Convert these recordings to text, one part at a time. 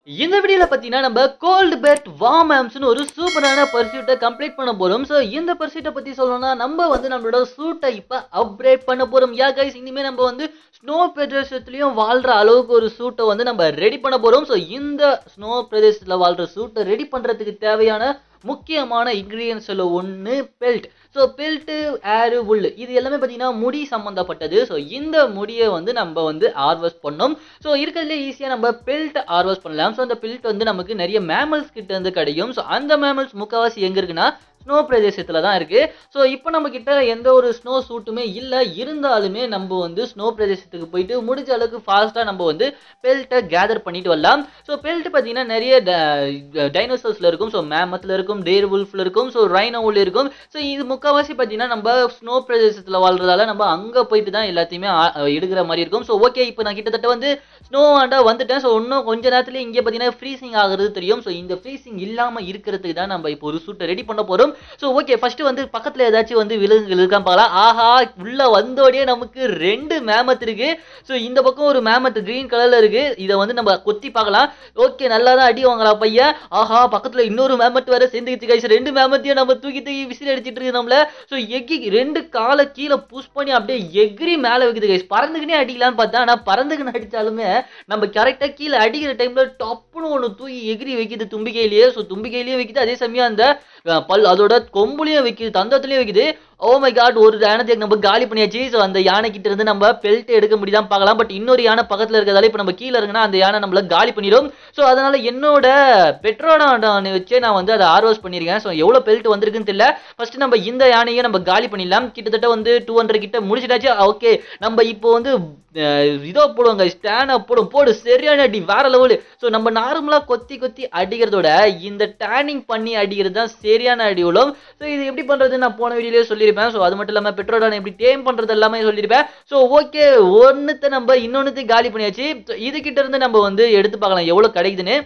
இந்த வீடியோல பார்த்தீங்கன்னா நம்ம கோல்டு பெட் வார்ம் ஆம்ஸ்னு ஒரு சூப்பரான பர்சியூட்டை கம்ப்ளீட் பண்ண போறோம் ஸோ இந்த பர்சியூட்டை பத்தி சொல்லணும்னா நம்ம வந்து நம்மளோட சூட்டை இப்போ அப்கிரேட் பண்ண போறோம் யா கைஸ் இனிமேல் நம்ம வந்து ஸ்னோ பிரதேசத்துலயும் வாழ்ற அளவுக்கு ஒரு சூட்டை வந்து நம்ம ரெடி பண்ண போறோம் ஸோ இந்த ஸ்னோ பிரதேசத்துல வாழ்ற சூட்டை ரெடி பண்றதுக்கு தேவையான முக்கியமான இன்க்ரீடியன்ஸில் ஒன்று பெல்ட் ஸோ பெல்ட்டு ஏரு உள் இது எல்லாமே பார்த்தீங்கன்னா முடி சம்மந்தப்பட்டது ஸோ இந்த முடியை வந்து நம்ம வந்து ஹார்வெஸ்ட் பண்ணோம் ஸோ இருக்கிறதுலே ஈஸியாக நம்ம பெல்ட் ஹார்வெஸ்ட் பண்ணலாம் ஸோ அந்த பெல்ட் வந்து நமக்கு நிறைய மேமல்ஸ் கிட்ட இருந்து கிடைக்கும் ஸோ அந்த மேமல்ஸ் முக்கால்வாசி எங்கே இருக்குன்னா ஸ்னோ பிரதேசத்தில் தான் இருக்குது ஸோ இப்போ நம்ம கிட்ட எந்த ஒரு ஸ்னோ சூட்டுமே இல்லை இருந்தாலுமே நம்ம வந்து ஸ்னோ பிரதேசத்துக்கு போயிட்டு முடிஞ்ச அளவுக்கு ஃபாஸ்ட்டாக நம்ம வந்து பெல்ட்டை கேதர் பண்ணிட்டு வரலாம் ஸோ பெல்ட் பார்த்தீங்கன்னா நிறைய டைனோசர்ஸில் இருக்கும் ஸோ மேமத்தில் இருக்கும் டேர் உல்ஃபில் இருக்கும் ஸோ ரைனோவில் இருக்கும் ஸோ இது முக்கால்வாசி பார்த்தீங்கன்னா நம்ம ஸ்னோ பிரதேசத்தில் வாழ்றதால நம்ம அங்கே போயிட்டு தான் எல்லாத்தையுமே ஆ- எடுக்கிற மாதிரி இருக்கும் ஸோ ஓகே இப்போ நான் கிட்டத்தட்ட வந்து ஸ்னோ ஆண்டா வந்துட்டேன் ஸோ இன்னும் கொஞ்ச நேரத்துல இங்கே பார்த்தீங்கன்னா ஃப்ரீசிங் ஆகுறது தெரியும் ஸோ இந்த ஃப்ரீசிங் இல்லாமல் இருக்கிறதுக்கு தான் நம்ம இப்போ ஒரு சூட்டை ரெடி பண்ண போகிறோம் ஸோ ஓகே ஃபர்ஸ்ட் வந்து பக்கத்தில் ஏதாச்சும் வந்து விலங்குகள் இருக்கான்னு பார்க்கலாம் ஆஹா உள்ள வந்தோடனே நமக்கு ரெண்டு மேமத் இருக்கு ஸோ இந்த பக்கம் ஒரு மேமத் கிரீன் கலர்ல இருக்கு இதை வந்து நம்ம கொத்தி பார்க்கலாம் ஓகே நல்லா தான் அடி வாங்கலாம் பையன் ஆஹா பக்கத்தில் இன்னொரு மேமத் வேற சேர்ந்துக்கிச்சு கைஸ் ரெண்டு மேமத்தையும் நம்ம தூக்கி தூக்கி விசில் அடிச்சிட்டு இருக்கு நம்மள ஸோ எக்கி ரெண்டு காலை கீழே புஷ் பண்ணி அப்படியே எகிரி மேலே வைக்குது கைஸ் பறந்துக்கினே அடிக்கலாம்னு பார்த்தா ஆனால் பறந்துக்கின்னு அடிச்சாலுமே நம்ம கரெக்டாக கீழே அடிக்கிற டைம்ல டப்புன்னு ஒன்று தூக்கி எகிரி வைக்குது தும்பிக்கையிலேயே ஸோ தும்பிக்கையிலேயே வைக்குது அதே சமயம் அந்த அஹ், பல் அதோட கொம்புலையும் வைக்குது தந்தத்துலையும் வைக்குது ஓ மை காட் ஒரு யானத்தை நம்ம காலி பண்ணியாச்சு ஸோ அந்த யானை கிட்ட இருந்து நம்ம பெல்ட் எடுக்க முடியாம பார்க்கலாம் பட் இன்னொரு யானை பக்கத்துல இருக்கிறதால இப்போ நம்ம கீழே இருக்குன்னா அந்த யானை நம்மள காலி பண்ணிடும் ஸோ அதனால என்னோட பெட்ரோடான வச்சே நான் வந்து அதை ஆர்வஸ் பண்ணியிருக்கேன் ஸோ எவ்வளோ பெல்ட் வந்திருக்குன்னு தெரியல ஃபர்ஸ்ட் நம்ம இந்த யானையை நம்ம காலி பண்ணிடலாம் கிட்டத்தட்ட வந்து டூ ஹண்ட்ரட் கிட்ட முடிச்சிட்டாச்சு ஓகே நம்ம இப்போ வந்து அஹ், இதோ போடுவாங்க ஸ்டான போடும் போடு சரியான அடி வேற லெவலு ஸோ நம்ம நார்மலாக கொத்தி கொத்தி அடிக்கிறதோட இந்த டேனிங் பண்ணி அடிக்கிறது தான் சரியான அடி உள்ள ஸோ இது எப்படி பண்ணுறதுன்னு நான் போன வீடியோலேயே சொல்லியிருப்பேன் ஸோ அது மட்டும் இல்லாமல் பெட்ரோடான எப்படி டேம் பண்ணுறது எல்லாமே சொல்லியிருப்பேன் ஸோ ஓகே ஒன்றுத்தை நம்ம இன்னொன்றுத்தையும் காலி பண்ணியாச்சு So, இதுகிட்ட இருந்து நம்ம வந்து எடுத்து பார்க்கலாம் எவ்வளோ கிடைக்குதுன்னு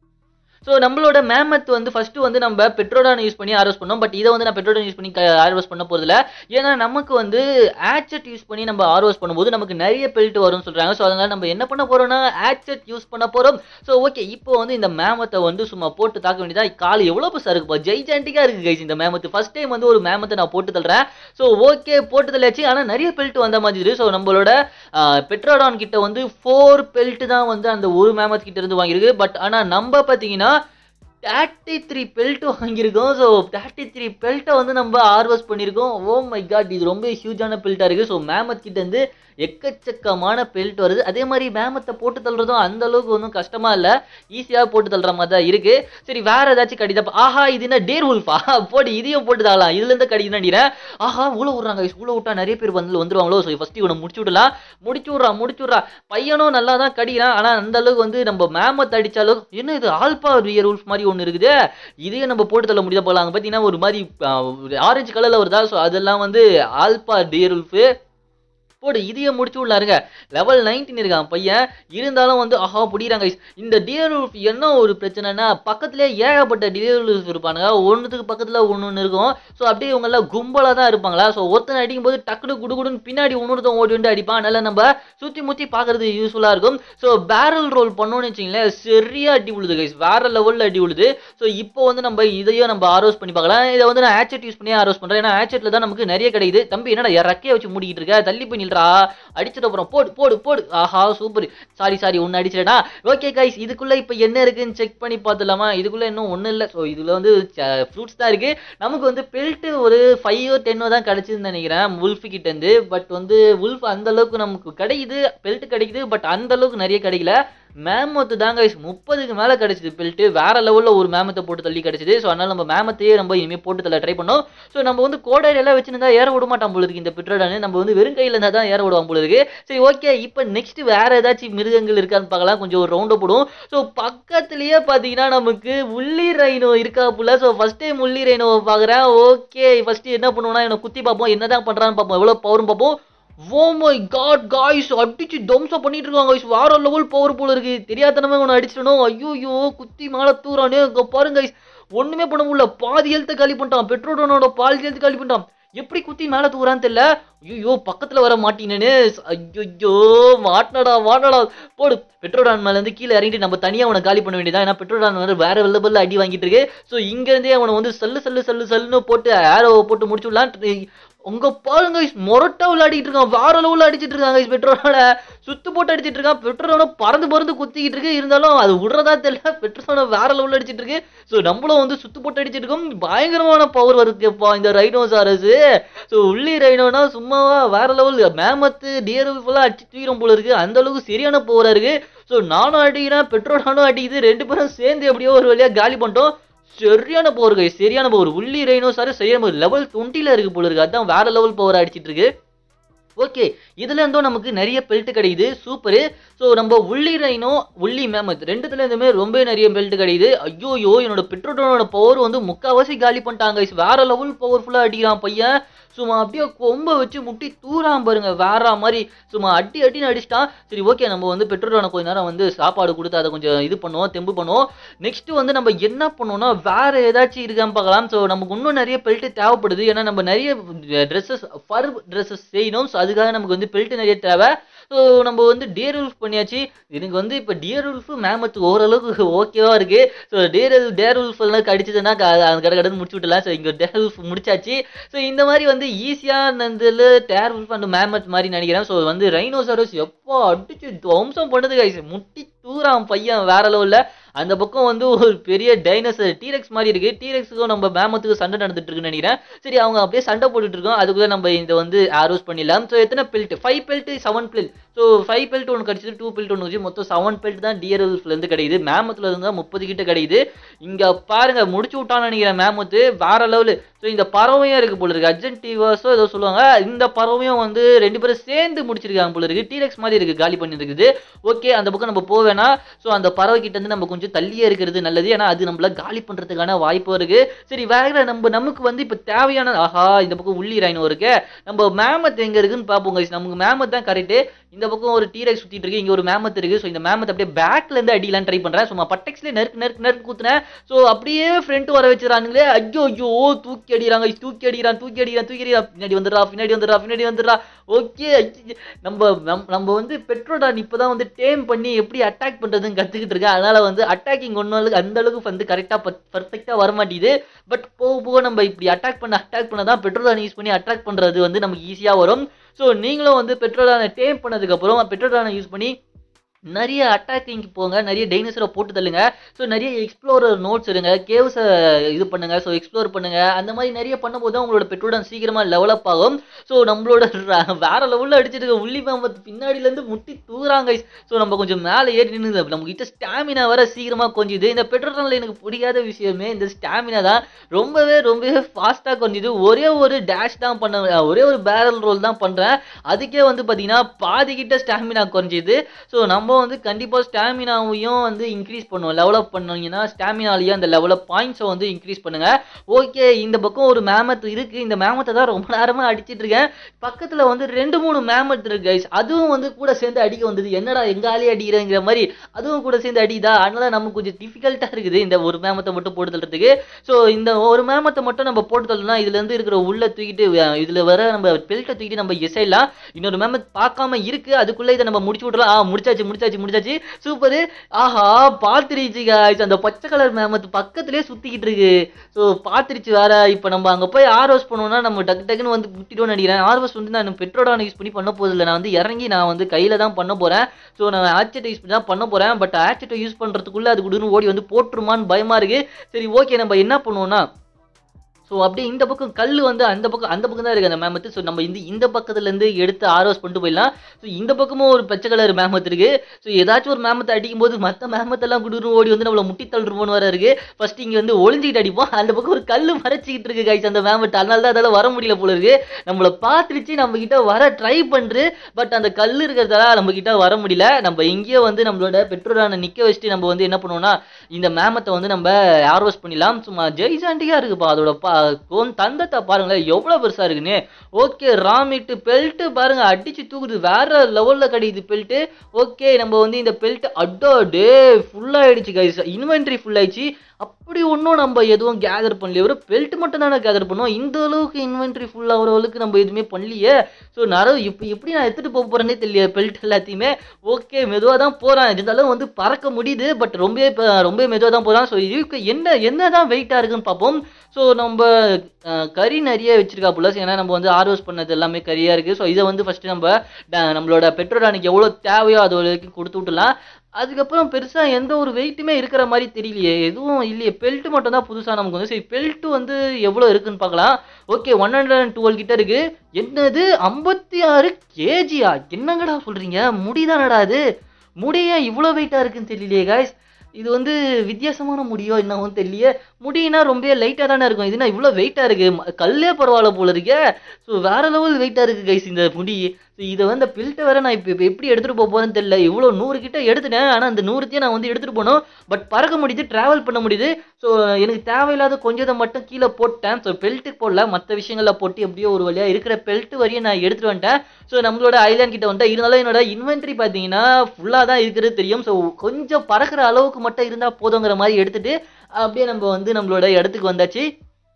ஸோ நம்மளோட மேமத் வந்து ஃபர்ஸ்ட் வந்து நம்ம பெட்ரோடான் யூஸ் பண்ணி ஆர்வஸ் பண்ணோம் பட் இதை வந்து நான் பெட்ரோடான் யூஸ் பண்ணி ஆர்வஸ் பண்ண போகிறதில்ல ஏன்னா நமக்கு வந்து ஆச்சட் யூஸ் பண்ணி நம்ம ஆர்வஸ் பண்ணும்போது நமக்கு நிறைய பெல்ட் வரும்னு சொல்கிறாங்க ஸோ அதனால நம்ம என்ன பண்ண போறோம்னா ஆச்சட் யூஸ் பண்ண போகிறோம் ஸோ ஓகே இப்போ வந்து இந்த மேமத்தை வந்து சும்மா போட்டு தாக்க வேண்டியதா கால் எவ்வளோ பெருசாக இருக்குப்பா ஜெய்ஜாண்டிக்காக இருக்குது கைஸ் இந்த மேமத்து ஃபர்ஸ்ட் டைம் வந்து ஒரு மேமத்தை நான் போட்டு தள்ளுறேன் ஸோ ஓகே போட்டு தள்ளியாச்சு ஆனால் நிறைய பெல்ட் வந்த மாதிரி இருக்கு ஸோ நம்மளோட பெட்ரோடான் கிட்ட வந்து ஃபோர் பெல்ட் தான் வந்து அந்த ஒரு மேமத் கிட்ட இருந்து வாங்கியிருக்கு பட் ஆனால் நம்ம பார்த்தீங்கன்னா தேர்ட்டி த்ரீ பெல்ட் வாங்கியிருக்கோம் ஸோ தேர்ட்டி த்ரீ பெல்ட்டை வந்து நம்ம ஹார்வெஸ்ட் பண்ணியிருக்கோம் ஓ மை காட் இது ரொம்ப ஹியூஜான பெல்ட்டாக இருக்குது ஸோ மேமத் கிட்ட இருந்து எக்கச்சக்கமான பெல்ட் வருது அதே மாதிரி மேமத்தை போட்டு தள்ளுறதும் அந்த அளவுக்கு ஒன்றும் கஷ்டமா இல்லை ஈஸியாக போட்டு தள்ளுற மாதிரி தான் இருக்கு சரி வேற ஏதாச்சும் கடிதா ஆஹா இது என்ன டேர் உல்ஃபா போட்டு இதையும் போட்டு தரலாம் இதுல இருந்து கடிதான் நினைக்கிறேன் ஆஹா உள்ள விட்றாங்க உள்ள விட்டா நிறைய பேர் வந்து வந்துருவாங்களோ ஸோ ஃபர்ஸ்ட் இவனை முடிச்சு விடலாம் முடிச்சு விட்றா முடிச்சு விட்றா பையனும் நல்லா தான் கடிக்கிறான் ஆனால் அந்த அளவுக்கு வந்து நம்ம மேமத் அடிச்சாலும் என்ன இது ஆல்பா ரியர் உல்ஃப் மாதிரி ஒன்று இருக்குது இதையும் நம்ம போட்டு தள்ள முடியாத போகலாம் அங்கே பார்த்தீங்கன்னா ஒரு மாதிரி ஆரஞ்சு கலரில் வருதா ஸோ அதெல்லாம் வந்து ஆல்பா டியர் உல்ஃபு போடு இதையும் முடிச்சு விடலாருங்க லெவல் நைன்டீன் இருக்கான் பையன் இருந்தாலும் வந்து ஆஹா பிடிக்கிறாங்க இந்த டியர் உல்ஃப் என்ன ஒரு பிரச்சனைனா பக்கத்துலேயே ஏகப்பட்ட டியர் உல்ஃப் இருப்பானுங்க ஒன்றுத்துக்கு பக்கத்தில் ஒன்று ஒன்று இருக்கும் ஸோ அப்படியே இவங்கெல்லாம் கும்பலாக தான் இருப்பாங்களா ஸோ ஒருத்தன் அடிக்கும் போது டக்குனு குடுகுடுன்னு பின்னாடி இன்னொருத்தன் ஓடி வந்து அடிப்பான் அதனால நம்ம சுற்றி முற்றி பார்க்கறது யூஸ்ஃபுல்லாக இருக்கும் ஸோ பேரல் ரோல் பண்ணோன்னு வச்சிங்களேன் சரியா அடி விழுது கைஸ் வேற லெவலில் அடி விழுது ஸோ இப்போ வந்து நம்ம இதையும் நம்ம ஆரோஸ் பண்ணி பார்க்கலாம் இதை வந்து நான் ஆச்சட் யூஸ் பண்ணி ஆரோஸ் பண்ணுறேன் ஏன்னா ஆச்சட்டில் தான் நமக்கு நிறைய கிடைக்குது தம்பி என்னடா என் ரெக்கையை வச்சு மூடிக்கிட்டு இருக்க தள்ளி போய் நில்றா அடிச்சிட்டு அப்புறம் போடு போடு போடு ஆஹா சூப்பர் சாரி சாரி ஒன்று அடிச்சிடா ஓகே கைஸ் இதுக்குள்ளே இப்போ என்ன இருக்குன்னு செக் பண்ணி பார்த்துலாமா இதுக்குள்ளே இன்னும் ஒன்றும் இல்லை ஸோ இதில் வந்து ஃப்ரூட்ஸ் தான் இருக்குது நமக்கு வந்து பெல்ட்டு ஒரு ஃபைவோ டென்னோ தான் கிடச்சிதுன்னு நினைக்கிறேன் உல்ஃபு கிட்டேருந்து பட் வந்து உல்ஃப் அந்த அளவுக்கு நமக்கு கிடைக்குது பெல்ட் கிடைக்குது பட் அந்த அளவுக்கு நிறைய கிடைக்கல மேமத்து தாங்க முப்பதுக்கு மேலே கிடைச்சிது பெல்ட்டு வேற லெவலில் ஒரு மேமத்தை போட்டு தள்ளி கிடைச்சிது ஸோ அதனால நம்ம மேமத்தையே நம்ம இனிமேல் போட்டு தள்ள ட்ரை பண்ணோம் ஸோ நம்ம வந்து கோடையில எல்லாம் வச்சிருந்தா ஏற விட மாட்டான் பொழுதுக்கு இந்த பெட்ரோடானு நம்ம வந்து வெறும் கையில் இருந்தால் தான் ஏற விடுவான் பொழுதுக்கு சரி ஓகே இப்போ நெக்ஸ்ட் வேற ஏதாச்சும் மிருகங்கள் இருக்கான்னு பார்க்கலாம் கொஞ்சம் ஒரு ரவுண்டை போடும் ஸோ பக்கத்துலேயே பார்த்தீங்கன்னா நமக்கு உள்ளி ரைனோ இருக்கா புள்ள ஸோ ஃபர்ஸ்ட் டைம் உள்ளி ரைனோவை பார்க்குறேன் ஓகே ஃபர்ஸ்ட் என்ன பண்ணுவோம்னா இவனை குத்தி பார்ப்போம் என்னதான் பண்ணுறான்னு பார்ப்போம் எவ்வளோ பவர்னு பார்ப்போம் ஓ மை காட் காய்ஸ் அடிச்சு தம்சம் பண்ணிட்டு இருக்காங்க guys. வேற லெவல் பவர் போல இருக்கு தெரியாதனமே உன்னை அடிச்சிடணும் ஐயோ குத்தி மேலே தூரானே இங்க பாருங்க guys. ஒண்ணுமே பண்ண முடியல பாதி ஹெல்த்தை காலி பண்ணிட்டான் பெட்ரோடனோட பாதி ஹெல்த் காலி பண்ணிட்டான் எப்படி குத்தி மேலே தூக்குறான்னு தெரியல ஐயோ பக்கத்துல வர மாட்டீனேன்னு ஐயோ மாட்டினடா மாட்டடா போடு பெட்ரோடான் மேல இருந்து கீழே இறங்கிட்டு நம்ம தனியா அவனை காலி பண்ண வேண்டியதா ஏன்னா பெட்ரோடான் வந்து வேற லெவல்ல அடி வாங்கிட்டு இருக்கு ஸோ இங்க இருந்தே அவனை வந்து சல்லு சல்லு சல்லு சல்லுன்னு போட்டு ஆரோவை போட்டு முடிச்சு விடலாம் உங்க பாருங்க மொரட்டா விளையாடிட்டு இருக்கான் வேற லெவலில் அடிச்சிட்டு இருக்காங்க பெட்ரோலோட சுத்து போட்டு அடிச்சிட்டு இருக்கான் பெட்ரோலோட பறந்து பறந்து குத்திக்கிட்டு இருக்கு இருந்தாலும் அது விடுறதா தெரியல பெட்ரோலோட வேற லெவலில் அடிச்சிட்டு இருக்கு ஸோ நம்மளும் வந்து சுத்து போட்டு அடிச்சிட்டு இருக்கோம் பயங்கரமான பவர் இருக்குப்பா இந்த ரைனோசாரஸ் ஸோ உள்ளி ரைனோனா சும்மாவா வேற லெவல் மேமத்து டியர் ஃபுல்லாக அடிச்சு தூக்கிடும் போல இருக்கு அந்த அளவுக்கு சரியான பவரா இருக்கு ஸோ நானும் அடிக்கிறேன் பெட்ரோலானும் அடிக்குது ரெண்டு பேரும் சேர்ந்து எப்படியோ ஒரு வழியா காலி பண்ணிட்டோம் சரியான பவர் கை சரியான பவர் உள்ளி ரைனோசாரு சரியான லெவல் டுவெண்ட்டில இருக்கு போல இருக்கு அதான் வேற லெவல் பவர் அடிச்சிட்டு இருக்கு ஓகே இதுல இருந்தும் நமக்கு நிறைய பெல்ட் கிடைக்குது சூப்பரு ஸோ நம்ம உள்ளி ரைனோ உள்ளி மேமத் ரெண்டுத்துல இருந்துமே ரொம்ப நிறைய பெல்ட் கிடைக்குது ஐயோயோ என்னோட பெட்ரோட்டோனோட பவர் வந்து முக்காவாசி காலி பண்ணிட்டாங்க guys. வேற லெவல் பவர்ஃபுல்லா அடிக்கிறான் பையன் சும்மா அப்படியே கொம்பை வச்சு முட்டி தூரான் பாருங்க வேற மாதிரி சும்மா அடி அடின்னு அடிச்சிட்டான் சரி ஓகே நம்ம வந்து பெட்ரோட்டோனை கொஞ்ச நேரம் வந்து சாப்பாடு கொடுத்து அதை கொஞ்சம் இது பண்ணுவோம் தெம்பு பண்ணுவோம் நெக்ஸ்ட் வந்து நம்ம என்ன பண்ணோம்னா வேற ஏதாச்சும் இருக்கான்னு பார்க்கலாம் ஸோ நமக்கு இன்னும் நிறைய பெல்ட் தேவைப்படுது ஏன்னா நம்ம நிறைய ட்ரெஸ்ஸஸ் ஃபர் ட்ரெஸ்ஸஸ் செய்யணும் ஸோ அதுக்காக நமக்கு வந்து பெல்ட் நிறைய தேவை ஸோ நம்ம வந்து டியர் உல்ஃப் பண்ணியாச்சு எனக்கு வந்து இப்போ டியர் உல்ஃப் மேமத்து ஓரளவுக்கு ஓகேவா இருக்கு ஸோ டியர் டேர் உல்ஃப் எல்லாம் கடிச்சதுன்னா கடை கடன் முடிச்சு விட்டலாம் ஸோ இங்கே டேர் உல்ஃப் முடிச்சாச்சு ஸோ இந்த மாதிரி வந்து ஈஸியாக இதில் டேர் உல்ஃப் அண்ட் மேமத் மாதிரி நினைக்கிறேன் ஸோ வந்து ரைனோசரஸ் எப்போ அடிச்சு துவம்சம் பண்ணுது guys முட்டி தூரான் பையன் வேற லெவலில் அந்த பக்கம் வந்து ஒரு பெரிய டைனோசர் டீரெக்ஸ் மாதிரி இருக்கு டீரெக்ஸுக்கும் நம்ம மேமத்துக்கு சண்டை நடந்துட்டு இருக்குன்னு நினைக்கிறேன் சரி அவங்க அப்படியே சண்டை போட்டுட்டு இருக்கோம் அதுக்குள்ள நம்ம இதை வந்து ஆரோஸ் பண்ணிடலாம் ஸோ எத்தனை pelt five pelt seven pelt so five pelt ஒன்று கிடச்சிது டூ பெல்ட் ஒன்று வச்சு மொத்தம் செவன் பெல்ட் தான் டிஆர்எல்ஃப்ல இருந்து கிடைக்குது மேமத்துல இருந்து தான் முப்பது கிட்ட கிடைக்குது இங்க பாருங்க முடிச்சு விட்டான்னு நினைக்கிறேன் மேமத்து வேற லெவலு ஸோ இந்த பறவையும் இருக்கு போல இருக்கு அர்ஜென்டிவாஸோ ஏதோ சொல்லுவாங்க இந்த பறவையும் வந்து ரெண்டு பேரும் சேர்ந்து முடிச்சிருக்காங்க போல இருக்கு டீரெக்ஸ் மாதிரி இருக்கு காலி பண்ணி இருக்குது ஓகே அந்த பக்கம் நம்ம போவேனா ஸோ அந்த பறவை கிட்ட இருந்து நம்ம கொஞ்சம் தள்ளியே இருக்கிறது நல்லது ஏன்னா அது நம்மள காலி பண்றதுக்கான வாய்ப்பு இருக்கு சரி வேற நம்ம நமக்கு வந்து இப்போ தேவையான ஆஹா இந்த பக்கம் உள்ளி ரைனோ இருக்கு நம்ம மேமத் எங்க இருக்குன்னு பார்ப்போம் guys. நமக்கு மேமத் தான் கரெக்ட் இந்த பக்கம் ஒரு டீரெக்ஸ் சுத்திட்டு இருக்கு இங்க ஒரு மேமத் இருக்கு ஸோ இந்த மேமத் அப்படியே பேக்ல இருந்து அடிக்கலாம் ட்ரை பண்றேன் சும்மா பட்டெக்ஸ்ல நெருக்கு நெருக்கு நெருக்கு குத்துனேன் ஸோ அப்படியே ஃப்ரண்ட் வர வச்சிடறானுங்களே ஐயோ ஐயோ தூக்கி அடிக்கிறாங்க தூக்கி அடிக்கிறான் தூக்கி அடிக்கிறான் தூக்கி அடிக்கிறான் பின்னாடி வந்துடுறா பின்னாடி வந்துடுறா பின்னாடி வந்துடுறா ஓகே நம்ம நம்- நம்ம வந்து பெட்ரோடான் இப்பதான் வந்து டேம் பண்ணி எப்படி அட்டாக் பண்றதுன்னு கத்துக்கிட்டு இருக்கேன் அதனால வந்து அட்டாக்கிங் ஒன்றும் அந்த அளவுக்கு வந்து கரெக்டா பர்ஃபெக்டா வர மாட்டேங்குது பட் போக போக நம்ம இப்படி அட்டாக் பண்ண அட்டாக் பண்ண தான் பெட்ரோடான் யூஸ் பண்ணி அட்டாக் பண்றது வந்து நமக்கு ஈஸியா வரும் ஸோ நீங்களும் வந்து பெட்ரோடானை டேம் பண்ணதுக்கு அப்புறம் பெட்ரோடானை யூஸ் பண்ணி நிறைய அட்டாக்கிங் போங்க நிறைய டைனோசரை போட்டு தள்ளுங்க ஸோ நிறைய எக்ஸ்ப்ளோரர் நோட்ஸ் எடுங்க கேவ்ஸை இது பண்ணுங்க ஸோ எக்ஸ்ப்ளோர் பண்ணுங்க அந்த மாதிரி நிறைய பண்ணும்போது தான் உங்களோட பெட்ரோடன் சீக்கிரமா லெவலப் ஆகும் ஸோ நம்மளோட ர- வேற லெவலில் அடிச்சிட்டு இருக்க உள்ளி மேம்பத்து பின்னாடியிலேருந்து முட்டி தூக்குறாங்க ஸோ நம்ம கொஞ்சம் மேலே ஏறி நின்று நம்ம கிட்ட ஸ்டாமினா வர சீக்கிரமா கொஞ்சுது இந்த பெட்ரோலில் எனக்கு பிடிக்காத விஷயமே இந்த ஸ்டாமினா தான் ரொம்பவே ரொம்பவே ஃபாஸ்ட்டாக கொஞ்சுது ஒரே ஒரு டேஷ் தான் பண்ண ஒரே ஒரு பேரல் ரோல் தான் பண்றேன் அதுக்கே வந்து பார்த்தீங்கன்னா பாதி கிட்ட ஸ்டாமினா குறைஞ்சிது ஸோ நம்ம வந்து கண்டிப்பாக ஸ்டாமினாவையும் வந்து இன்க்ரீஸ் பண்ணுவோம் லெவலப் பண்ணீங்கன்னா ஸ்டாமினாலையும் அந்த லெவலப் பாயிண்ட்ஸை வந்து இன்க்ரீஸ் பண்ணுங்க ஓகே இந்த பக்கம் ஒரு மேமத் இருக்கு இந்த மேமத்தை தான் ரொம்ப நேரமா அடிச்சிட்டு இருக்கேன் பக்கத்துல வந்து ரெண்டு மூணு மேமத் இருக்கு கைஸ் அதுவும் வந்து கூட சேர்ந்து அடிக்க வந்தது என்னடா எங்காலே அடிக்கிறேங்கிற மாதிரி அதுவும் கூட சேர்ந்து அடிதா அதனால நமக்கு கொஞ்சம் டிஃபிகல்ட்டா இருக்குது இந்த ஒரு மேமத்தை மட்டும் போட்டு தள்ளுறதுக்கு ஸோ இந்த ஒரு மேமத்தை மட்டும் நம்ம போட்டு தள்ளலாம் இதுல இருந்து இருக்கிற உள்ள தூக்கிட்டு அஹ், இதுல வர நம்ம பெல்ட்டை தூக்கிட்டு நம்ம எசைலாம் இன்னொரு மேமத் பார்க்காம இருக்கு அதுக்குள்ள இதை நம்ம முடிச்சு விடலாம் ஆ முடிச்சாச்சு முடிச்சாச்சு முடிச்சாச்சு சூப்பர் ஆஹா பாத்துருச்சு guys அந்த பச்சை கலர் மேமத் பக்கத்துலயே சுத்திக்கிட்டு இருக்கு ஸோ பாத்துருச்சு வேற இப்போ நம்ம அங்க போய் ஆர்வஸ் பண்ணோம்னா நம்ம டக்கு டக்குன்னு வந்து முட்டிடுவோம்னு நினைக்கிறேன் ஆர்வஸ் வந்து நான் பெட்ரோடான யூஸ் பண்ணி பண்ண போதில்லை நான் வந்து இறங்கி நான் வந்து கையில தான் பண்ண போறேன் ஸோ நான் ஆச்சட்டை யூஸ் பண்ணி தான் பண்ண போறேன் பட் ஆச்சட்டை யூஸ் பண்றதுக்குள்ள அது குடுன்னு ஓடி வந்து போட்டுருமான்னு பயமா இருக்கு சரி ஓகே நம்ம என்ன பண்ணுவோம்னா ஸோ அப்படியே இந்த பக்கம் கல் வந்து அந்த பக்கம் அந்த பக்கம் தான் இருக்கு அந்த மேமத்து ஸோ நம்ம இந்த இந்த பக்கத்துல இருந்து எடுத்து ஆர்வஸ் பண்ணிட்டு போயிடலாம் ஸோ இந்த பக்கமும் ஒரு பச்சை கலர் மேமத் இருக்கு ஸோ ஏதாச்சும் ஒரு மேமத்தை அடிக்கும் போது மற்ற மேமத்தெல்லாம் குடுன்னு ஓடி வந்து நம்மள முட்டி தள்ளுருமோன்னு வர இருக்கு ஃபர்ஸ்ட் இங்க வந்து ஒளிஞ்சிக்கிட்டு அடிப்போம் அந்த பக்கம் ஒரு கல் மறைச்சிக்கிட்டு இருக்கு கைஸ் அந்த மேமட் அதனால தான் அதால வர முடியல போல இருக்கு நம்மள பார்த்துருச்சு நம்ம கிட்ட வர ட்ரை பண்று பட் அந்த கல் இருக்கிறதால நம்ம கிட்ட வர முடியல நம்ம எங்கேயோ வந்து நம்மளோட பெட்ரோலான நிக்க வச்சுட்டு நம்ம வந்து என்ன பண்ணுவோம்னா இந்த மேமத்தை வந்து நம்ம ஆர்வஸ் பண்ணிடலாம் சும்மா ஜெய்சாண்டியா இருக்குப்பா அதோட பா கோன் தந்தத்தை பாருங்களேன் எவ்வளோ பெருசாக இருக்குன்னு ஓகே ராமிட்டு பெல்ட்டு பாருங்க அடிச்சு தூக்குது வேற லெவலில் கிடைக்குது பெல்ட்டு ஓகே நம்ம வந்து இந்த பெல்ட் அட்டோ டே ஃபுல்லாகிடுச்சு கைஸ் இன்வென்ட்ரி ஃபுல்லாகிடுச்சு அப்படி ஒன்றும் நம்ம எதுவும் கேதர் பண்ணலையே ஒரு பெல்ட் மட்டும் தானே கேதர் பண்ணோம் இந்த அளவுக்கு இன்வென்ட்ரி ஃபுல் ஆகிற அளவுக்கு நம்ம எதுவுமே பண்ணலையே ஸோ நிறைய இப்போ எப்படி நான் எடுத்துகிட்டு போக போகிறேன்னே தெரியல பெல்ட் எல்லாத்தையுமே ஓகே மெதுவாக தான் போகிறேன் இருந்தாலும் வந்து பறக்க முடியுது பட் ரொம்ப இப்போ ரொம்ப மெதுவாக தான் போகிறான் ஸோ இதுக்கு என்ன என்ன தான் வெயிட்டாக இருக்குன்னு பார்ப்போம் ஸோ நம்ம அஹ், கறி நிறைய வச்சிருக்காப்புல ஏன்னா நம்ம வந்து ஆர்வஸ் பண்ணது எல்லாமே கறியாக இருக்குது ஸோ இதை வந்து ஃபஸ்ட்டு நம்ம ட- நம்மளோட பெட்ரோல் அன்னைக்கு எவ்வளோ தேவையோ அது வரைக்கும் கொடுத்து விட்டுலாம் அதுக்கப்புறம் பெருசாக எந்த ஒரு வெயிட்டுமே இருக்கிற மாதிரி தெரியலையே எதுவும் இல்லையே பெல்ட் மட்டும் தான் புதுசாக நமக்கு வந்து சரி பெல்ட் வந்து எவ்வளோ இருக்குன்னு பார்க்கலாம் okay one hundred and twelve கிட்ட இருக்கு என்னது ஐம்பத்தி ஆறு கேஜியா என்னங்கடா சொல்கிறீங்க முடிதானடா அது முடிய இவ்வளோ வெயிட்டாக இருக்குன்னு தெரியலையே guys இது வந்து வித்தியாசமான முடியோ என்னவும் தெரியலையே முடினா ரொம்ப லைட்டாக தானே இருக்கும் இதுனா இவ்வளோ வெயிட்டாக இருக்கு ம- கல்லே பரவாயில்ல போல இருக்கே ஸோ வேற லெவல் வெயிட்டாக இருக்கு கைஸ் இந்த முடி ஸோ இதை வந்து பில்ட்டை வேற நான் இப்போ இப்போ எப்படி எடுத்துகிட்டு போக போகிறேன்னு தெரியல இவ்வளோ நூறு கிட்ட எடுத்துட்டேன் ஆனால் அந்த நூறுத்தையும் நான் வந்து எடுத்துகிட்டு போகணும் பட் பறக்க முடியுது ட்ராவல் பண்ண முடியுது ஸோ எனக்கு தேவையில்லாத கொஞ்சத்தை மட்டும் கீழே போட்டேன் ஸோ பெல்ட்டுக்கு போடல மற்ற விஷயங்களில் போட்டு எப்படியோ ஒரு வழியாக இருக்கிற பெல்ட் வரையும் நான் எடுத்துகிட்டு வந்துட்டேன் ஸோ நம்மளோட ஐலாண்ட் கிட்ட வந்துட்டேன் இருந்தாலும் என்னோட இன்வென்ட்ரி பார்த்தீங்கன்னா ஃபுல்லாக தான் இருக்கிறது தெரியும் ஸோ கொஞ்சம் பறக்கிற அளவுக்கு மட்டும் இருந்தால் போதுங்கிற மாதிரி எடுத்துட்டு அப்படியே நம்ம வந்து நம்மளோட இடத்துக்கு வந்தாச்சு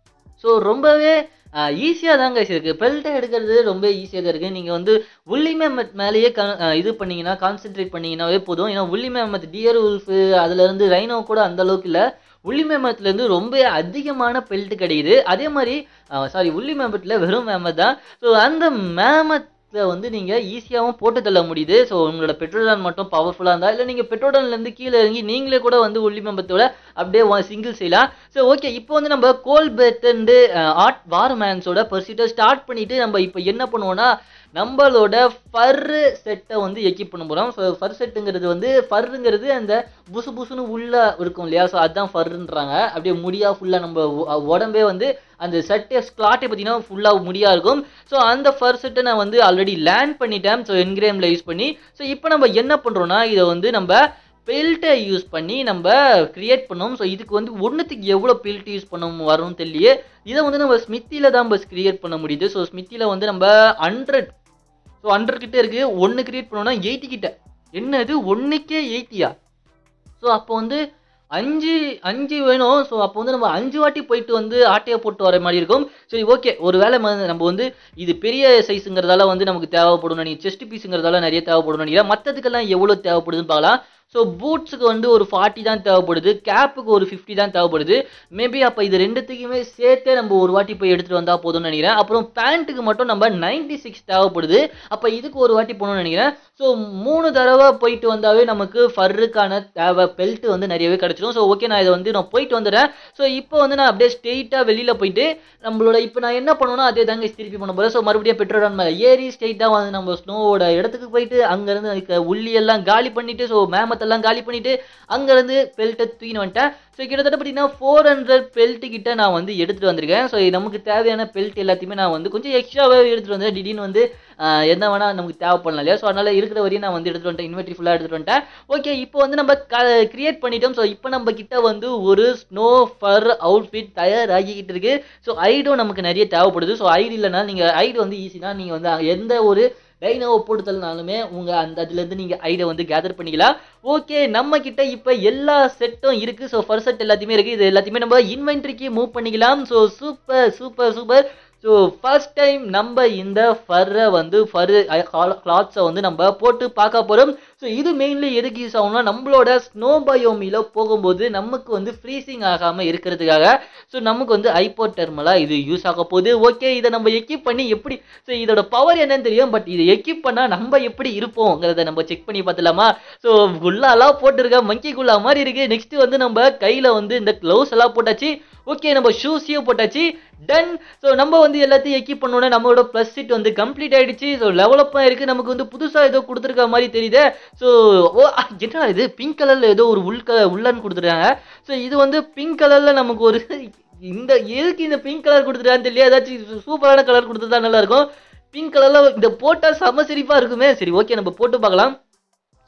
ஸோ ரொம்பவே ஈஸியாக தாங்க இருக்குது பெல்ட்டை எடுக்கிறது ரொம்ப ஈஸியாக தான் இருக்குது நீங்கள் வந்து உள்ளி மேமத் மேலேயே க அஹ் இது பண்ணீங்கன்னா கான்சென்ட்ரேட் பண்ணீங்கன்னாவே போதும் ஏன்னா உள்ளி மேமத் டியர் உல்ஃபு அதுலேருந்து ரைனோ கூட அந்த அளவுக்கு இல்லை உள்ளி மேமத்துலேருந்து ரொம்ப அதிகமான பெல்ட் கிடைக்குது அதே மாதிரி சாரி உள்ளி மேமத்தில் வெறும் மேமத் தான் ஸோ அந்த மேமத்தில் வந்து நீங்கள் ஈஸியாகவும் போட்டு தள்ள முடியுது ஸோ உங்களோட பெட்ரோடான் மட்டும் பவர்ஃபுல்லாக இருந்தால் இல்லை நீங்கள் பெட்ரோடான்லேருந்து கீழே இறங்கி நீங்களே கூட வந்து உள்ளி மேம்பத்தோட அப்படியே சிங்கிள் செய்யலாம் ஸோ ஓகே இப்போ வந்து நம்ம கோல் பெத்தண்டு ஆர்ட் வார்மேன்ஸோட பர்சிட்டை ஸ்டார்ட் பண்ணிட்டு நம்ம இப்போ என்ன பண்ணுவோம்னா நம்மளோட ஃபர்ரு செட்டை வந்து எக்கிப் பண்ண போகிறோம் ஸோ ஃபர் செட்டுங்கிறது வந்து ஃபர்ருங்கிறது அந்த புசு புசுன்னு உள்ள இருக்கும் இல்லையா ஸோ அதுதான் ஃபர்ன்றாங்க அப்படியே முடியா ஃபுல்லாக நம்ம உ- உடம்பே வந்து அந்த செட்டை ஸ்லாட்டை பார்த்தீங்கன்னா ஃபுல்லாக முடியா இருக்கும் ஸோ அந்த ஃபர் செட்டை நான் வந்து ஆல்ரெடி லேண்ட் பண்ணிட்டேன் ஸோ என்கிரேமில் யூஸ் பண்ணி ஸோ இப்போ நம்ம என்ன பண்ணுறோம்னா இதை வந்து நம்ம பெல்ட்டை யூஸ் பண்ணி நம்ம கிரியேட் பண்ணோம் ஸோ இதுக்கு வந்து ஒன்றுத்துக்கு எவ்வளோ பெல்ட் யூஸ் பண்ண வரும்னு தெரியலையே இதை வந்து நம்ம ஸ்மித்தியில் தான் பஸ் கிரியேட் பண்ண முடியுது ஸோ ஸ்மித்தியில் வந்து நம்ம ஹண்ட்ரட் ஸோ ஹண்ட்ரட் கிட்ட இருக்கு ஒன்று கிரியேட் பண்ணோம்னா எயிட்டி கிட்ட என்னது ஒன்றுக்கே எயிட்டியா ஸோ அப்போ வந்து அஞ்சு அஞ்சு வேணும் ஸோ அப்போ வந்து நம்ம அஞ்சு வாட்டி போயிட்டு வந்து ஆட்டையை போட்டு வர மாதிரி இருக்கும் சரி ஓகே ஒரு வேளை ம- நம்ம வந்து இது பெரிய சைஸுங்கிறதால வந்து நமக்கு தேவைப்படும் நினைக்கிறேன் செஸ்ட் பீஸுங்கிறதால நிறைய தேவைப்படும் நினைக்கிறேன் மற்றதுக்கெல்லாம் எவ்வளோ தேவைப்படுதுன்னு பார்க்கலாம் ஸோ பூட்ஸுக்கு வந்து ஒரு ஃபார்ட்டி தான் தேவைப்படுது கேப்புக்கு ஒரு ஃபிஃப்டி தான் தேவைப்படுது மேபி அப்போ இது ரெண்டுத்துக்குமே சேர்த்தே நம்ம ஒரு வாட்டி போய் எடுத்துகிட்டு வந்தால் போதும்னு நினைக்கிறேன் அப்புறம் பேண்ட்டுக்கு மட்டும் நம்ம 96 சிக்ஸ் தேவைப்படுது அப்போ இதுக்கு ஒரு வாட்டி போகணும்னு நினைக்கிறேன் ஸோ மூணு தடவை போயிட்டு வந்தாவே நமக்கு ஃபர்ருக்கான தேவை பெல்ட் வந்து நிறையவே கிடச்சிடும் ஸோ ஓகே நான் இதை வந்து நான் போயிட்டு வந்துடுறேன் ஸோ இப்போ வந்து நான் அப்படியே ஸ்ட்ரெயிட்டாக வெளியில் போயிட்டு நம்மளோட இப்போ நான் என்ன பண்ணுவேனோ அதே தாங்க திருப்பி பண்ண போகிறேன் ஸோ மறுபடியும் பெட்ரோல் மேலே ஏறி ஸ்ட்ரெயிட்டாக வந்து நம்ம ஸ்னோவோட இடத்துக்கு போயிட்டு அங்கேருந்து அதுக்கு உள்ளி எல்லாம் காலி பண்ணிட்டு ஸோ மேமத்தெல்லாம் காலி பண்ணிட்டு அங்கேருந்து பெல்ட்டை தூக்கின்னு வந்துட்டேன் ஸோ கிட்டத்தட்ட பார்த்தீங்கன்னா ஃபோர் ஹண்ட்ரட் பெல்ட் கிட்ட நான் வந்து எடுத்துகிட்டு வந்திருக்கேன் ஸோ நமக்கு தேவையான பெல்ட் எல்லாத்தையுமே நான் வந்து கொஞ்சம் எக்ஸ்ட்ராவே எடுத்துகிட்டு வந்தேன் திடீர்னு வந்து ஆஹ், என்ன வேணால் நமக்கு தேவைப்படலாம் இல்லையா ஸோ அதனால் இருக்கிற வரையும் நான் வந்து எடுத்துகிட்டு வந்துட்டேன் இன்வெர்ட்ரி ஃபுல்லாக எடுத்துகிட்டு வந்துட்டேன் ஓகே இப்போ வந்து நம்ம கிரியேட் பண்ணிட்டோம் ஸோ இப்போ நம்ம கிட்ட வந்து ஒரு ஸ்னோ ஃபர் அவுட்ஃபிட் தயாராகிக்கிட்டு இருக்கு ஸோ ஐடும் நமக்கு நிறைய தேவைப்படுது ஸோ ஐடு இல்லைனா நீங்கள் ஐடு வந்து ஈஸினா நீங்கள் வந்து எந்த ஒரு டைனோவை போட்டு தள்ளினாலுமே உங்கள் அந்த அதுலேருந்து நீங்கள் ஐடை வந்து கேதர் பண்ணிக்கலாம் ஓகே நம்ம கிட்ட இப்போ எல்லா செட்டும் இருக்குது ஸோ ஃபர் செட் எல்லாத்தையுமே இருக்குது இது எல்லாத்தையுமே நம்ம இன்வென்ட்ரிக்கு மூவ் பண்ணிக்கலாம் so super super super so first time நம்ம இந்த ஃபர்ரை வந்து ஃபர் கிளாத்ஸை வந்து நம்ம போட்டு பார்க்க போகிறோம் ஸோ இது மெயின்லி எதுக்கு யூஸ் ஆகும்னா நம்மளோட ஸ்னோ பயோமியில் போகும்போது நமக்கு வந்து ஃப்ரீசிங் ஆகாமல் இருக்கிறதுக்காக ஸோ நமக்கு வந்து ஐப்போ டெர்மலாக இது யூஸ் ஆக போகுது ஓகே இதை நம்ம எக்யூப் பண்ணி எப்படி ஸோ இதோட பவர் என்னன்னு தெரியும் பட் இதை எக்யூப் பண்ணால் நம்ம எப்படி இருப்போங்கிறத நம்ம செக் பண்ணி பார்த்துலாமா ஸோ குல்லாலாம் போட்டிருக்க மங்கி குல்லா மாதிரி இருக்குது நெக்ஸ்ட் வந்து நம்ம கையில் வந்து இந்த க்ளவுஸ் எல்லாம் போட்டாச்சு ஓகே நம்ம ஷூஸையும் போட்டாச்சு டன் ஸோ நம்ம வந்து எல்லாத்தையும் எக்யூப் பண்ணோன்னே நம்மளோட ப்ளஸ் சீட் வந்து கம்ப்ளீட் ஆயிடுச்சு ஸோ லெவலப்பாக இருக்குது நமக்கு வந்து புதுசாக ஏதோ கொடுத்துருக்க மாதிரி தெரியுது ஸோ ஓ அ, என்னடா இது பிங்க் கலரில் ஏதோ ஒரு உள் க உள்ளன்னு கொடுத்துருக்காங்க ஸோ இது வந்து பிங்க் கலரில் நமக்கு ஒரு இந்த எதுக்கு இந்த பிங்க் கலர் கொடுத்துருக்கான்னு தெரியல ஏதாச்சும் சூப்பரான கலர் கொடுத்துருந்தா நல்லா இருக்கும் பிங்க் கலரில் இந்த போட்டால் செம சிரிப்பாக இருக்குமே சரி ஓகே நம்ம போட்டு பார்க்கலாம்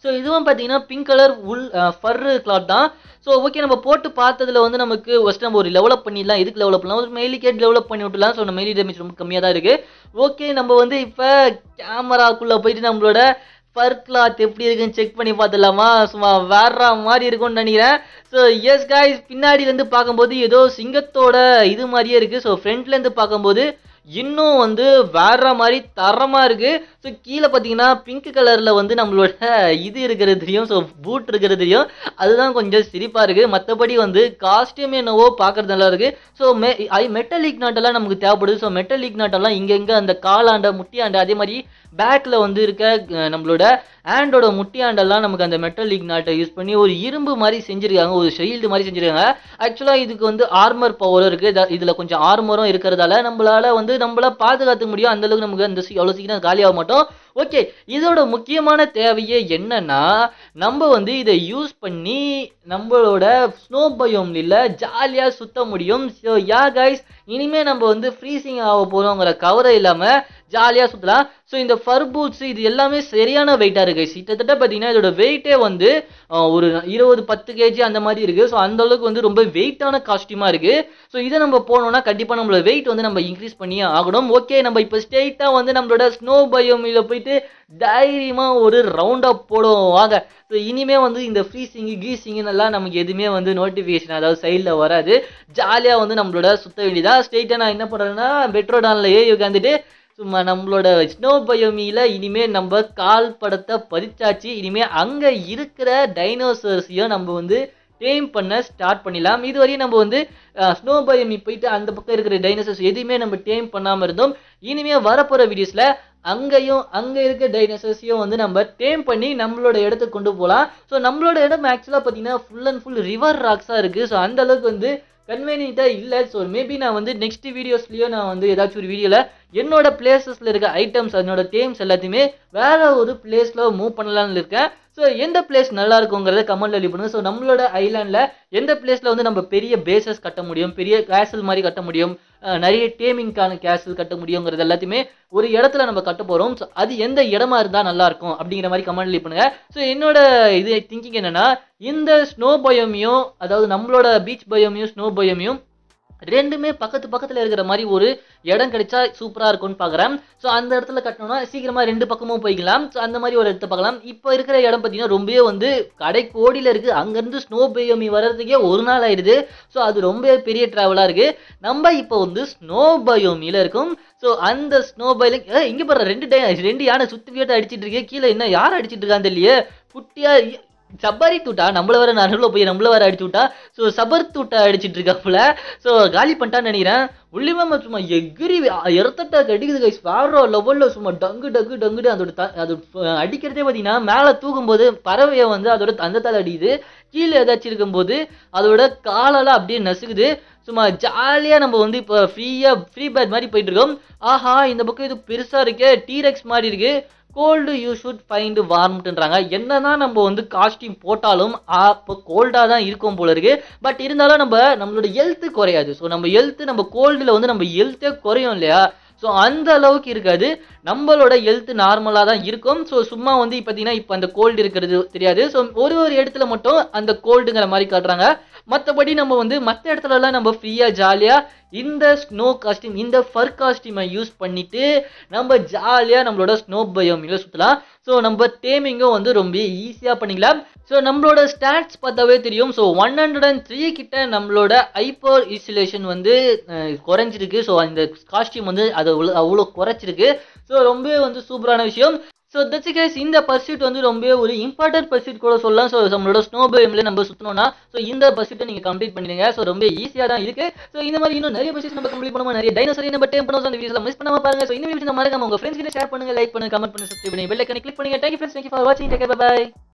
ஸோ இதுவும் பார்த்தீங்கன்னா பிங்க் கலர் உள் ஃபர் கிளாத் தான் ஸோ ஓகே நம்ம போட்டு பார்த்ததுல வந்து நமக்கு ஃபஸ்ட் நம்ம ஒரு டெவலப் பண்ணிடலாம் எதுக்கு டெவலப் பண்ணலாம் ஒரு மெயிலி கேட் டெவலப் பண்ணி விட்டுலாம் ஸோ நம்ம மெயிலி டேமேஜ் ரொம்ப கம்மியாக தான் இருக்குது ஓகே நம்ம வந்து இப்போ கேமராக்குள்ளே போயிட்டு நம்மளோட ஃபர் கிளாத் எப்படி இருக்குன்னு செக் பண்ணி பார்த்துடலாமா சும்மா வேற மாதிரி இருக்கும்னு நினைக்கிறேன் ஸோ எஸ் காய்ஸ் பின்னாடிலேருந்து பார்க்கும்போது ஏதோ சிங்கத்தோட இது மாதிரியே இருக்குது ஸோ ஃப்ரண்ட்லேருந்து பார்க்கும்போது இன்னும் வந்து வேற மாதிரி தரமாக இருக்குது ஸோ கீழே பார்த்தீங்கன்னா பிங்க் கலரில் வந்து நம்மளோட இது இருக்கிறது தெரியும் ஸோ பூட் இருக்கிறது தெரியும் அதுதான் கொஞ்சம் சிரிப்பாக இருக்குது மற்றபடி வந்து காஸ்டியூம் என்னவோ பார்க்குறது நல்லா இருக்குது ஸோ மெ ஐ மெட்டலிக் நாட்டெல்லாம் நமக்கு தேவைப்படுது ஸோ மெட்டலிக் நாட்டெல்லாம் இங்கெங்கே அந்த காலாண்டை முட்டியாண்டை அதே மாதிரி பேக்கில் வந்து இருக்க அஹ், நம்மளோட ஹேண்டோட முட்டியாண்டெல்லாம் நமக்கு அந்த மெட்டலிக் நாட்டை யூஸ் பண்ணி ஒரு இரும்பு மாதிரி செஞ்சுருக்காங்க ஒரு ஷெயில்டு மாதிரி செஞ்சுருக்காங்க ஆக்சுவலாக இதுக்கு வந்து ஆர்மர் பவரும் இருக்குது இதில் கொஞ்சம் ஆர்மரும் இருக்கிறதால நம்மளால வந்து நம்மள பாதுகாத்துக்க முடியும் அந்த அளவுக்கு நமக்கு அந்த அவ்வளோ சீக்கிரம் காலியாக மாட்டோம் ஓகே இதோட முக்கியமான தேவையே என்னன்னா நம்ம வந்து இதை யூஸ் பண்ணி நம்மளோட ஸ்னோ பயோம்ல ஜாலியாக சுத்த முடியும் ஸோ யா கைஸ் இனிமே நம்ம வந்து ஃப்ரீசிங் ஆக போகிறோங்கிற கவரை இல்லாமல் ஜாலியாக சுற்றலாம் ஸோ இந்த ஃபர் பூட்ஸ் இது எல்லாமே சரியான வெயிட்டாக இருக்கு guys. கிட்டத்தட்ட பார்த்தீங்கன்னா இதோட வெயிட்டே வந்து அஹ், ஒரு இருபது பத்து கேஜி அந்த மாதிரி இருக்குது ஸோ அந்த அளவுக்கு வந்து ரொம்ப வெயிட்டான காஸ்டியூமாக இருக்குது ஸோ இதை நம்ம போனோம்னா கண்டிப்பாக நம்மளோட வெயிட் வந்து நம்ம இன்க்ரீஸ் பண்ணியே ஆகணும் ஓகே நம்ம இப்போ ஸ்ட்ரெயிட்டாக வந்து நம்மளோட ஸ்னோ பயோமில் போயிட்டு தைரியமாக ஒரு ரவுண்ட் அப் போடுவோம் வாங்க ஸோ இனிமே வந்து இந்த ஃப்ரீசிங்கு கீசிங்னு எல்லாம் நமக்கு எதுவுமே வந்து நோட்டிஃபிகேஷன் அதாவது சைடில் வராது ஜாலியாக வந்து நம்மளோட சுத்த வேண்டியதா ஸ்ட்ரெயிட்டாக நான் என்ன பண்ணுறேன்னா பெட்ரோடானில் ஏறி உட்காந்துட்டு சும்மா நம்மளோட ஸ்னோ பயோமியில் இனிமே நம்ம கால் படத்தை பதிச்சாச்சு இனிமே அங்கே இருக்கிற டைனோசர்ஸையும் நம்ம வந்து டேம் பண்ண ஸ்டார்ட் பண்ணிடலாம் இது வரையும் நம்ம வந்து ஸ்னோ பயோமி போயிட்டு அந்த பக்கம் இருக்கிற டைனோசர்ஸ் எதுவுமே நம்ம டேம் பண்ணாமல் இருந்தோம் இனிமே வரப்போகிற வீடியோஸில் அங்கேயும் அங்கே இருக்க டைனோசர்ஸையும் வந்து நம்ம டேம் பண்ணி நம்மளோட இடத்துக்கு கொண்டு போகலாம் ஸோ நம்மளோட இடம் ஆக்சுவலாக பார்த்தீங்கன்னா ஃபுல் அண்ட் ஃபுல் ரிவர் ராக்ஸாக இருக்குது ஸோ அந்த அளவுக்கு வந்து கன்வீனியண்ட்டாக இல்லை ஸோ மேபி நான் வந்து நெக்ஸ்ட் வீடியோஸ்லேயோ நான் வந்து ஏதாச்சும் ஒரு வீடியோவில் என்னோட பிளேசஸில் இருக்க ஐட்டம்ஸ் என்னோட தேம்ஸ் எல்லாத்தையுமே வேற ஒரு பிளேஸில் மூவ் பண்ணலாம்னு இருக்கேன் ஸோ எந்த பிளேஸ் நல்லா இருக்குங்கிறத கமெண்ட்ல லீவ் பண்ணுங்க ஸோ நம்மளோட ஐலாண்டில் எந்த பிளேஸில் வந்து நம்ம பெரிய பேசஸ் கட்ட முடியும் பெரிய கேசல் மாதிரி கட்ட முடியும் அஹ் நிறைய டேமிங்கான கேசல் கட்ட முடியுங்கிறது எல்லாத்தையுமே ஒரு இடத்துல நம்ம கட்ட போகிறோம் ஸோ அது எந்த இடமா இருந்தால் நல்லா இருக்கும் அப்படிங்கிற மாதிரி கமெண்ட் லீவ் பண்ணுங்க ஸோ என்னோட இது திங்கிங் என்னன்னா இந்த ஸ்னோ பயோமியும் அதாவது நம்மளோட பீச் பயோமியும் ஸ்னோ பயோமியும் ரெண்டுமே பக்கத்து பக்கத்தில் இருக்கிற மாதிரி ஒரு இடம் கிடைச்சா சூப்பராக இருக்கும்னு பார்க்குறேன் ஸோ அந்த இடத்துல கட்டணும்னா சீக்கிரமாக ரெண்டு பக்கமும் போய்க்கலாம் ஸோ அந்த மாதிரி ஒரு இடத்த பார்க்கலாம் இப்போ இருக்கிற இடம் பார்த்தீங்கன்னா ரொம்பவே வந்து கடை கோடியில் இருக்குது அங்கேருந்து ஸ்னோ பயோமி வர்றதுக்கே ஒரு நாள் ஆயிடுது ஸோ அது ரொம்ப பெரிய ட்ராவலாக இருக்குது நம்ம இப்போ வந்து ஸ்னோ பயோமியில் இருக்கும் ஸோ அந்த ஸ்னோ பயில இங்கே பாரு ரெண்டு டை ரெண்டு யானை சுற்றி விட்டு அடிச்சிட்டு இருக்கே கீழே என்ன யார் அடிச்சிட்டு இருக்கான்னு தெரியலையே குட்டியா சப்பாரி தூட்டா நம்மள வர நடுவில் போய் நம்மள வர அடிச்சு விட்டா ஸோ சபர் தூட்டா அடிச்சிட்டு இருக்காப்புல ஸோ காலி பண்ணிட்டான்னு நினைக்கிறேன் உள்ளிமா சும்மா எகிரி இறத்தட்டா கடிக்குது கைஸ் வேற லெவலில் சும்மா டங்கு டங்கு டங்குடு அதோட த அது அஹ், அடிக்கிறதே பார்த்தீங்கன்னா மேலே தூக்கும்போது பறவையை வந்து அதோட தந்தத்தால் அடிக்குது கீழே ஏதாச்சும் இருக்கும்போது அதோட காலெல்லாம் அப்படியே நசுக்குது சும்மா ஜாலியாக நம்ம வந்து இப்போ ஃப்ரீயாக ஃப்ரீ பேட் மாதிரி போயிட்டு இருக்கோம் ஆஹா இந்த பக்கம் இது பெருசாக இருக்கே டீரெக்ஸ் மாதிரி இருக்கு கோல்டு யூ ஷுட் ஃபைண்ட் வார்ம்ட்டுன்றாங்க என்னதான் நம்ம வந்து காஸ்டியூம் போட்டாலும் அப்போ கோல்டாக தான் இருக்கும் போல இருக்கு பட் இருந்தாலும் நம்ம நம்மளோட ஹெல்த்து குறையாது ஸோ நம்ம ஹெல்த்து நம்ம கோல்டில் வந்து நம்ம ஹெல்த்தே குறையும் இல்லையா ஸோ அந்த அளவுக்கு இருக்காது நம்மளோட ஹெல்த் நார்மலாக தான் இருக்கும் ஸோ சும்மா வந்து பார்த்தீங்கன்னா இப்போ அந்த கோல்டு இருக்கிறது தெரியாது ஸோ ஒரு ஒரு இடத்துல மட்டும் அந்த கோல்டுங்கிற மாதிரி காட்டுறாங்க மற்றபடி நம்ம வந்து மற்ற இடத்துலலாம் நம்ம ஃப்ரீயாக ஜாலியாக இந்த ஸ்னோ காஸ்டியூம் இந்த ஃபர் காஸ்டியூமை யூஸ் பண்ணிட்டு நம்ம ஜாலியாக நம்மளோட ஸ்னோ பயோமில் சுற்றலாம் ஸோ நம்ம டேமிங்கும் வந்து ரொம்ப ஈஸியாக பண்ணிக்கலாம் ஸோ நம்மளோட ஸ்டாட்ஸ் பார்த்தாவே தெரியும் so one hundred and three கிட்ட நம்மளோட ஐப்பர் இன்சுலேஷன் வந்து அஹ், குறைஞ்சிருக்கு ஸோ அந்த காஸ்டியூம் வந்து அது அவ்வளோ அவ்வளோ குறைச்சிருக்கு ஸோ ரொம்பவே வந்து சூப்பரான விஷயம் ஸோ தட்ஸ் கைஸ் இந்த பர்சியூட் வந்து ரொம்ப ஒரு இம்பார்ட்டன்ட் பர்சியூட் கூட சொல்லலாம் ஸோ நம்மளோட ஸ்னோ பேம்ல நம்ம சுற்றணும்னா ஸோ இந்த பர்சியூட்டை நீங்கள் கம்ப்ளீட் பண்ணிடுங்க ஸோ ரொம்ப ஈஸியாக தான் இருக்கு ஸோ இந்த மாதிரி இன்னும் நிறைய பர்சியூட் நம்ம கம்ப்ளீட் பண்ணுவோம் நிறைய டைனோசரி நம்ம டேம் பண்ணுவோம் அந்த வீடியோஸ்ல மிஸ் பண்ணாம பாருங்க ஸோ இந்த வீடியோ மறக்காம உங்க ஃப்ரெண்ட்ஸ் கிட்ட ஷேர் பண்ணுங்க லைக் பண்ணுங்க கமெண்ட் பண்ணுங்க சப்ஸ்கிரைப் பண்ணுங்க பெல் ஐக்கனை கிளிக் பண்ணுங்க தேங்க்யூ ஃப்ரெண்ட்ஸ் தேங்க்யூ ஃபார் வாட்சிங் டேக் பை